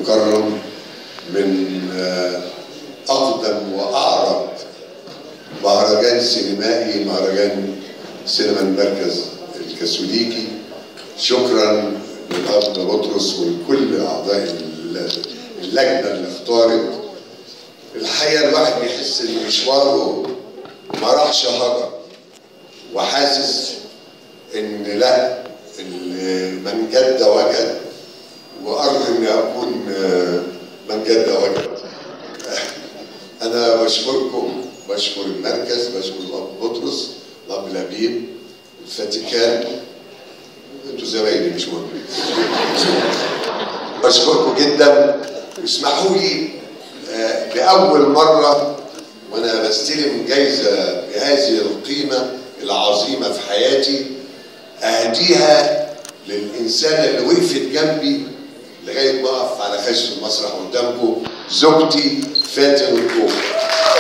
يكرم من أقدم وأعرض مهرجان سينمائي مهرجان سينما المركز الكاثوليكي شكرا للأب بطرس ولكل أعضاء اللجنة اللي اختارت الحقيقة الواحد بيحس إن مشواره ما راحش هدر وحاسس إن لا من جد وجد وأرجو إني أكون من جد وجد أنا بشكركم بشكر المركز بشكر الأب بطرس الأب لبيب الفاتيكان انتوا زمايلي مش مهم بشكركم جدا اسمحوا لي آه لأول مرة وأنا بستلم جايزة بهذه القيمة العظيمة في حياتي أهديها للإنسانة اللي وقفت جنبي لغاية ما أقف على خشب المسرح قدامكم زوجتي فاتن الكوخ